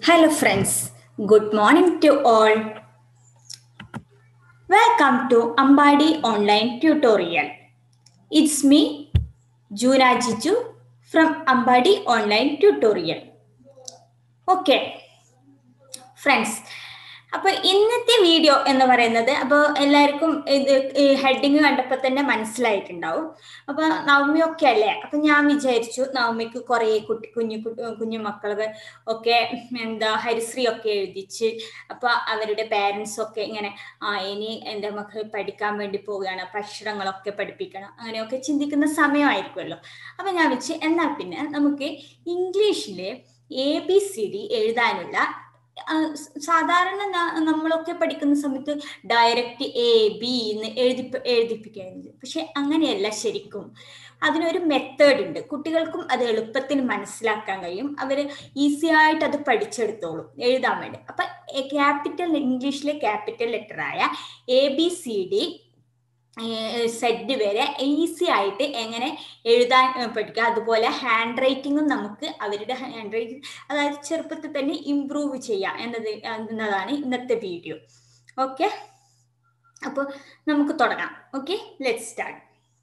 Hello, friends. Good morning to all. Welcome to Ambadi Online Tutorial. It's me, Juna Jiju from Ambadi Online Tutorial. Okay, friends. അപ്പൊ ഇന്നത്തെ video എന്ന് പറയുന്നത് അപ്പോൾ എല്ലാവർക്കും ഇത് heading കണ്ടപ്പോൾ തന്നെ മനസ്സിലായിട്ടുണ്ടാവും അപ്പൊ നവമിയൊക്കെ അല്ലേ അപ്പൊ ഞാൻ വിചാരിച്ചു നവമിക്ക് കുറെ കുട്ടി കുഞ്ഞു കുഞ്ഞു മക്കള് ഒക്കെ എന്താ ഹരിശ്രീ ഒക്കെ എഴുതിച്ച് അപ്പൊ അവരുടെ പേരൻസ് ഒക്കെ ഇങ്ങനെ ആ ഇനി എൻ്റെ മക്കൾ പഠിക്കാൻ വേണ്ടി പോവുകയാണ് അപ്പൊ അക്ഷരങ്ങളൊക്കെ പഠിപ്പിക്കണം അങ്ങനെയൊക്കെ ചിന്തിക്കുന്ന സമയമായിരിക്കുമല്ലോ അപ്പൊ ഞാൻ വെച്ച് എന്നാൽ പിന്നെ നമുക്ക് ഇംഗ്ലീഷില് എ ബി സി ഡി എഴുതാനുള്ള സാധാരണ നമ്മളൊക്കെ പഠിക്കുന്ന സമയത്ത് ഡയറക്റ്റ് എ ബി എന്ന് എഴുതി എഴുതിപ്പിക്കുന്നത് പക്ഷെ അങ്ങനെയല്ല ശരിക്കും അതിനൊരു മെത്തേഡ് ഉണ്ട് കുട്ടികൾക്കും അത് എളുപ്പത്തിൽ മനസ്സിലാക്കാൻ കഴിയും അവർ ഈസി ആയിട്ട് അത് പഠിച്ചെടുത്തോളും എഴുതാൻ വേണ്ടി അപ്പൊ ക്യാപിറ്റൽ ഇംഗ്ലീഷിലെ ക്യാപിറ്റൽ ലെറ്ററായ A B C D Z വരെ ഈസി ആയിട്ട് എങ്ങനെ എഴുതാൻ പഠിക്കുക അതുപോലെ ഹാൻഡ് റൈറ്റിങ്ങും നമുക്ക് അവരുടെ ഹാൻഡ് റൈറ്റിംഗ് അതായത് ചെറുപ്പത്തിൽ തന്നെ ഇംപ്രൂവ് ചെയ്യാം എന്നത് എന്നതാണ് ഇന്നത്തെ വീഡിയോ ഓക്കെ അപ്പോൾ നമുക്ക് തുടങ്ങാം okay let start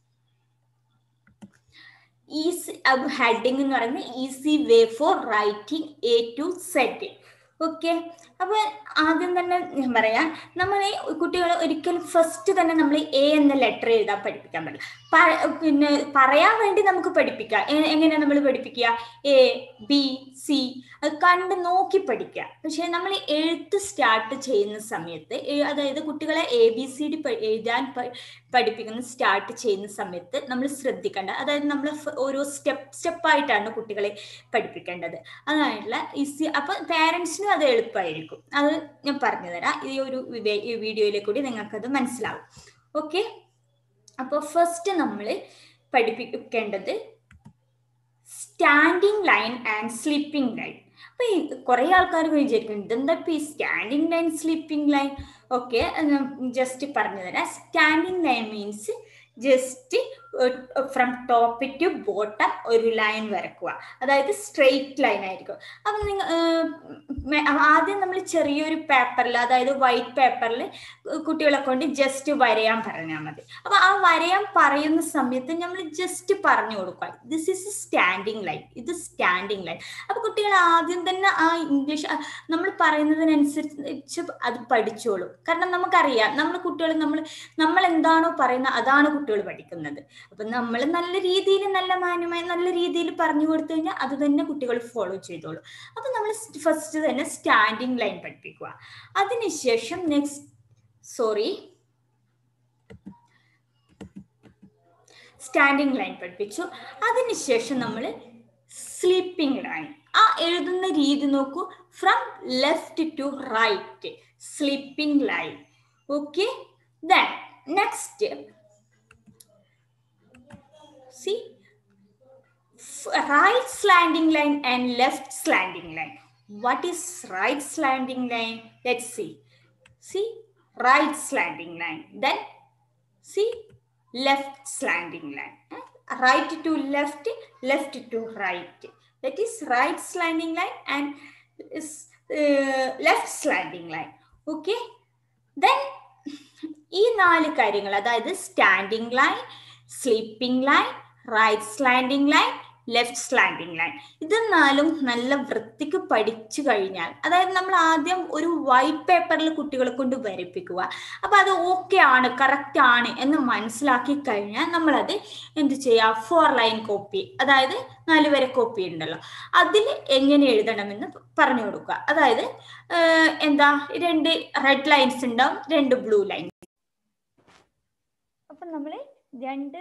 easy heading എന്ന് പറയുന്നത് easy way for writing A to Z okay അപ്പൊ ആദ്യം തന്നെ ഞാൻ പറയാം നമ്മൾ കുട്ടികൾ ഒരിക്കലും ഫസ്റ്റ് തന്നെ നമ്മൾ എ എന്ന ലെറ്റർ എഴുതാൻ പഠിപ്പിക്കാൻ പറ്റില്ല പിന്നെ പറയാൻ വേണ്ടി നമുക്ക് പഠിപ്പിക്കാം എങ്ങനെയാ നമ്മൾ പഠിപ്പിക്കുക എ ബി സി അത് കണ്ട് നോക്കി പഠിക്കുക പക്ഷെ നമ്മൾ എഴുത്ത് സ്റ്റാർട്ട് ചെയ്യുന്ന സമയത്ത് അതായത് കുട്ടികളെ എ ബി സി ഡി എഴുതാൻ പഠിപ്പിക്കുന്ന സ്റ്റാർട്ട് ചെയ്യുന്ന സമയത്ത് നമ്മൾ ശ്രദ്ധിക്കേണ്ട അതായത് നമ്മൾ ഓരോ സ്റ്റെപ്പ് സ്റ്റെപ്പായിട്ടാണ് കുട്ടികളെ പഠിപ്പിക്കേണ്ടത് അതായിട്ടുള്ള ഈസി അപ്പൊ പാരൻസിനും അത് എളുപ്പമായിരിക്കും അത് ഞാൻ പറഞ്ഞു തരാം ഈ ഒരു വീഡിയോയിലെ കൂടി നിങ്ങൾക്കത് മനസ്സിലാവും ഓക്കെ അപ്പോൾ ഫസ്റ്റ് നമ്മൾ പഠിപ്പിക്കേണ്ടത് standing line and sleeping line അപ്പൊ ഈ കുറെ ആൾക്കാർ വിചാരിക്കും ഇതെന്താ ഇപ്പൊ ഈ standing line sleeping line okay just പറഞ്ഞു തരാം standing line means just from top to bottom ഒരു ലൈൻ വരക്കുക അതായത് സ്ട്രെയിറ്റ് ലൈൻ ആയിരിക്കും അപ്പൊ നിങ്ങൾ ആദ്യം നമ്മൾ ചെറിയൊരു പേപ്പറിൽ അതായത് വൈറ്റ് പേപ്പറിൽ കുട്ടികളെ കൊണ്ട് ജസ്റ്റ് വരയാൻ പറഞ്ഞാൽ മതി അപ്പൊ ആ വരയാൻ പറയുന്ന സമയത്ത് നമ്മൾ ജസ്റ്റ് പറഞ്ഞു കൊടുക്കുക ദിസ് ഈസ് സ്റ്റാൻഡിങ് ലൈൻ ഇത് സ്റ്റാൻഡിങ് ലൈൻ അപ്പൊ കുട്ടികൾ ആദ്യം തന്നെ ആ ഇംഗ്ലീഷ് നമ്മൾ പറയുന്നതിനനുസരിച്ച് അത് പഠിച്ചോളും കാരണം നമുക്കറിയാം നമ്മൾ കുട്ടികൾ നമ്മൾ നമ്മൾ എന്താണോ പറയുന്നത് അതാണ് കുട്ടികൾ പഠിക്കുന്നത് അപ്പൊ നമ്മൾ നല്ല രീതിയിൽ നല്ല മാന്യമായി നല്ല രീതിയിൽ പറഞ്ഞു കൊടുത്തു കഴിഞ്ഞാൽ അത് തന്നെ കുട്ടികൾ ഫോളോ ചെയ്തോളൂ അപ്പൊ നമ്മൾ ഫസ്റ്റ് തന്നെ സ്റ്റാൻഡിങ് ലൈൻ പഠിപ്പിക്കുക അതിനുശേഷം നെക്സ്റ്റ് സോറി സ്റ്റാൻഡിങ് ലൈൻ പഠിപ്പിച്ചു അതിനുശേഷം നമ്മൾ സ്ലീപ്പിംഗ് ലൈൻ ആ എഴുതുന്ന രീതി നോക്കൂ from left to right sleeping line okay then next see right slanting line and left slanting line what is right slanting line let's see see right slanting line then see left slanting line right to left left to right that is right slanting line and uh, left slanting line okay then ഈ നാല് കാര്യങ്ങൾ അതായത് standing line sleeping line right slanting line left slanting line ഇത് നാലും നല്ല വൃത്തിക്ക് പഠിച്ചു കഴിഞ്ഞാൽ അതായത് നമ്മൾ ആദ്യം ഒരു വൈറ്റ് പേപ്പറിൽ കുട്ടികളെ കൊണ്ട് വരപ്പിക്കുക അപ്പൊ അത് ഓക്കെ ആണ് കറക്റ്റ് ആണ് എന്ന് മനസ്സിലാക്കി കഴിഞ്ഞാൽ നമ്മളത് എന്ത് ചെയ്യുക ഫോർ ലൈൻ കോപ്പി അതായത് നാല് വരെ കോപ്പി ഉണ്ടല്ലോ അതിൽ എങ്ങനെ എഴുതണമെന്ന് പറഞ്ഞു കൊടുക്കുക അതായത് എന്താ രണ്ട് റെഡ് ലൈൻസ് ഉണ്ടാവും രണ്ട് ബ്ലൂ ലൈൻസ് അപ്പൊ നമ്മൾ രണ്ട്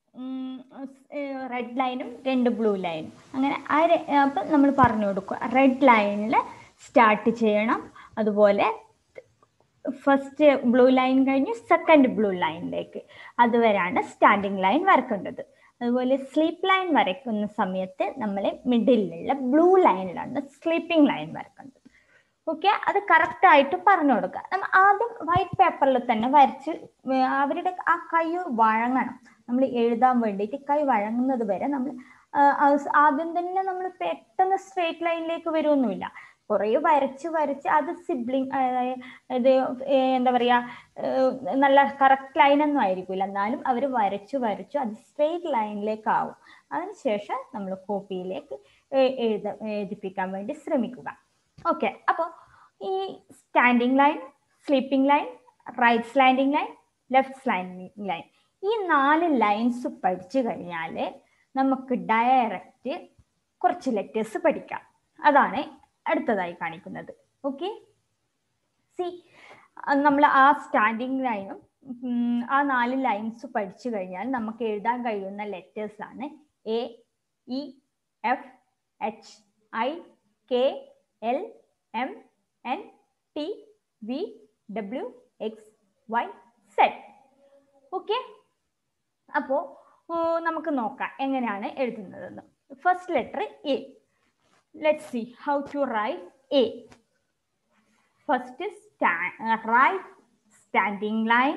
റെഡ് ലൈനും രണ്ട് ബ്ലൂ ലൈനും അങ്ങനെ ആ അപ്പം നമ്മൾ പറഞ്ഞു കൊടുക്കുക റെഡ് ലൈനിൽ സ്റ്റാർട്ട് ചെയ്യണം അതുപോലെ ഫസ്റ്റ് ബ്ലൂ ലൈൻ കഴിഞ്ഞ് സെക്കൻഡ് ബ്ലൂ ലൈനിലേക്ക് അതുവരെയാണ് സ്റ്റാൻഡിങ് ലൈൻ വരക്കേണ്ടത് അതുപോലെ സ്ലീപ്പ് ലൈൻ വരയ്ക്കുന്ന സമയത്ത് നമ്മൾ മിഡിലുള്ള ബ്ലൂ ലൈനിലാണ് സ്ലീപ്പിംഗ് ലൈൻ വരക്കേണ്ടത് ഓക്കെ അത് കറക്റ്റ് ആയിട്ട് പറഞ്ഞു കൊടുക്കുക നമ്മൾ ആദ്യം വൈറ്റ് പേപ്പറിൽ തന്നെ വരച്ച് അവരുടെ ആ കൈ വഴങ്ങണം നമ്മൾ എഴുതാൻ വേണ്ടിയിട്ട് കൈ വഴങ്ങുന്നത് വരെ നമ്മൾ ആദ്യം തന്നെ നമ്മൾ പെട്ടെന്ന് സ്ട്രേറ്റ് ലൈനിലേക്ക് വരുമൊന്നുമില്ല കുറേ വരച്ച് വരച്ച് അത് സിബ്ലിങ് ഇത് എന്താ പറയാ നല്ല കറക്റ്റ് ലൈനൊന്നും ആയിരിക്കില്ല എന്നാലും അവർ വരച്ചു വരച്ചു അത് സ്ട്രെയിറ്റ് ലൈനിലേക്ക് ആവും അതിനുശേഷം നമ്മൾ കോപ്പിയിലേക്ക് എഴുത എഴുതിപ്പിക്കാൻ വേണ്ടി ശ്രമിക്കുക ഓക്കെ അപ്പോൾ ഈ standing line sleeping line right slanting line left slanting line ഈ നാല് ലൈൻസ് പഠിച്ചു കഴിഞ്ഞാൽ നമുക്ക് ഡയറക്റ്റ് കുറച്ച് ലെറ്റേഴ്സ് പഠിക്കാം അതാണ് അടുത്തതായി കാണിക്കുന്നത് ഓക്കെ സി നമ്മൾ ആ സ്റ്റാൻഡിങ് ലൈനും ആ നാല് ലൈൻസ് പഠിച്ചു കഴിഞ്ഞാൽ നമുക്ക് എഴുതാൻ കഴിയുന്ന ലെറ്റേഴ്സ് ആണ് A E F H I K L M N T V W X Y Z okay അപ്പോൾ നമുക്ക് നോക്കാം എങ്ങനെയാണ് എഴുതുന്നതെന്ന് first letter A let see how to write A first right standing line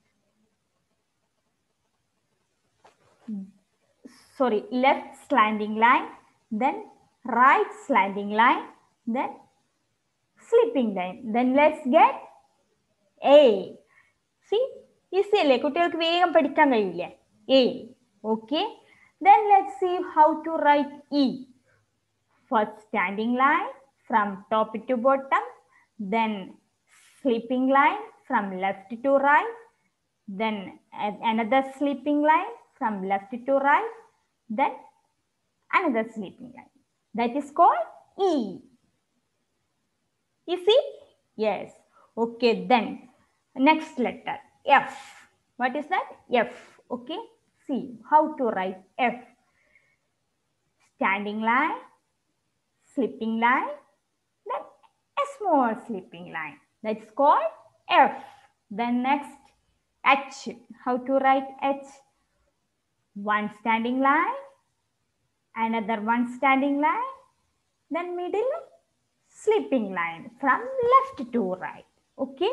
sorry left slanting line then right slanting line then sleeping line then let's get a see easy അല്ലേ കുട്ടികൾക്ക് വേഗം പഠിക്കാൻ കഴിയില്ലേ A okay then let's see how to write e first standing line from top to bottom then sleeping line from left to right then another sleeping line from left to right then another sleeping line. That is called E. You see? Yes. Okay, then next letter F. What is that? F. Okay. See how to write F. Standing line, sleeping line, then a small sleeping line. That's called F. Then next H. How to write H? one standing line, another one standing line, then middle sleeping line from left to right. Okay?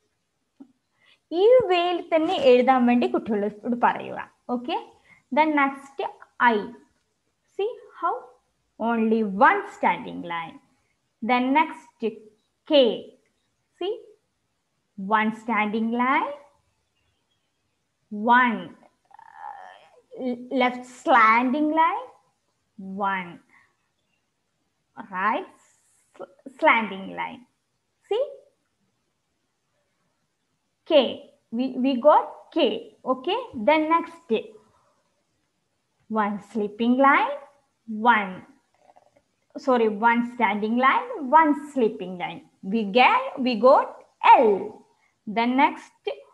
ഈ വേയിൽ തന്നെ എഴുതാൻ വേണ്ടി കുട്ടികളോട് പറയുക okay then next I see how only one standing line then next K see one standing line one left slanting line, one right slanting line. See? K. We, we got K. Okay. Then next one sleeping line, one sorry, one standing line, one sleeping line. We get we got L. Then next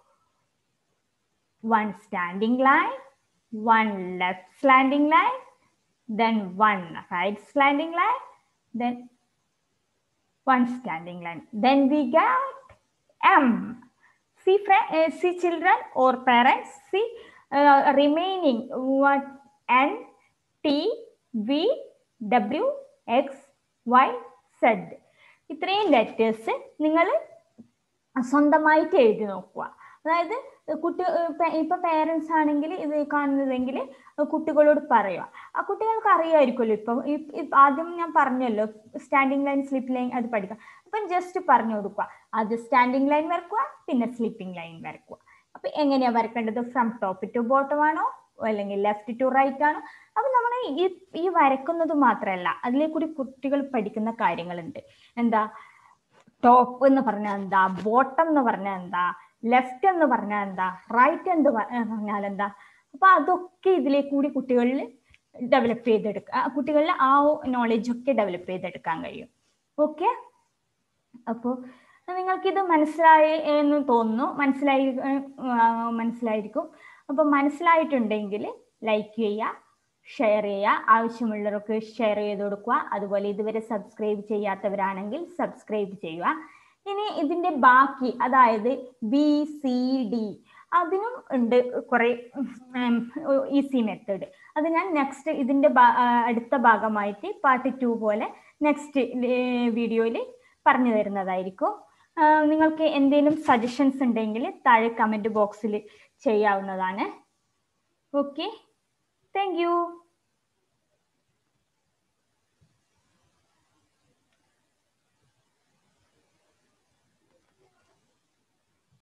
one standing line, one left slanting line, then one right slanting line, then one standing line. Then we get M. See, friend, uh, see children or parents, see uh, remaining what N, T, V, W, X, Y, Z. ഇത്രയും letters നിങ്ങൾ സ്വന്തമായിട്ട് എഴുതി നോക്കുക അതായത് കുട്ടി ഇപ്പൊ parents ആണെങ്കിൽ ഇത് കാണുന്നതെങ്കിൽ കുട്ടികളോട് പറയുക ആ കുട്ടികൾക്ക് അറിയാമായിരിക്കുമല്ലോ ഇപ്പം ആദ്യം ഞാൻ പറഞ്ഞല്ലോ സ്റ്റാൻഡിങ് ലൈൻ സ്ലിപ്പ് ലൈൻ അത് പഠിക്കാം അപ്പം ജസ്റ്റ് പറഞ്ഞു കൊടുക്കുക അത് സ്റ്റാൻഡിങ് ലൈൻ വരക്കുക പിന്നെ സ്ലിപ്പിംഗ് ലൈൻ വരക്കുക അപ്പൊ എങ്ങനെയാ വരക്കേണ്ടത് ഫ്രം ടോപ്പ് ടു ബോട്ടം ആണോ അല്ലെങ്കിൽ ലെഫ്റ്റ് ടു റൈറ്റ് ആണോ അപ്പൊ നമ്മൾ ഈ ഈ വരക്കുന്നത് മാത്രമല്ല അതിലെ കൂടി കുട്ടികൾ പഠിക്കുന്ന കാര്യങ്ങളുണ്ട് എന്താ ടോപ്പ് എന്ന് പറഞ്ഞാൽ എന്താ ബോട്ടം എന്ന് പറഞ്ഞാൽ എന്താ ലെഫ്റ്റ് എന്ന് പറഞ്ഞാൽ എന്താ റൈറ്റ് എന്ന് പറഞ്ഞാൽ എന്താ അപ്പൊ അതൊക്കെ ഇതിലെ കൂടി കുട്ടികളിൽ ഡെവലപ്പ് ചെയ്തെടുക്കുക കുട്ടികളിൽ ആ നോളജ് ഒക്കെ ഡെവലപ്പ് ചെയ്തെടുക്കാൻ കഴിയും ഓക്കെ അപ്പോൾ നിങ്ങൾക്കിത് മനസ്സിലായി എന്ന് തോന്നുന്നു മനസ്സിലായി മനസ്സിലായിരിക്കും അപ്പൊ മനസ്സിലായിട്ടുണ്ടെങ്കിൽ ലൈക്ക് ചെയ്യുക ഷെയർ ചെയ്യുക ആവശ്യമുള്ളവർക്ക് ഷെയർ ചെയ്ത് കൊടുക്കുക അതുപോലെ ഇതുവരെ സബ്സ്ക്രൈബ് ചെയ്യാത്തവരാണെങ്കിൽ സബ്സ്ക്രൈബ് ചെയ്യുക ഇനി ഇതിന്റെ ബാക്കി അതായത് ബി സി ഡി അതിനും ഉണ്ട് കുറെ ഈസി മെത്തേഡ് അത് ഞാൻ നെക്സ്റ്റ് ഇതിന്റെ അടുത്ത ഭാഗമായിട്ട് പാർട്ട് ടു പോലെ നെക്സ്റ്റ് വീഡിയോയിൽ പറഞ്ഞു തരുന്നതായിരിക്കും നിങ്ങൾക്ക് എന്തെങ്കിലും സജഷൻസ് ഉണ്ടെങ്കിൽ താഴെ കമന്റ് ബോക്സിൽ ചെയ്യാവുന്നതാണ് ഓക്കെ താങ്ക്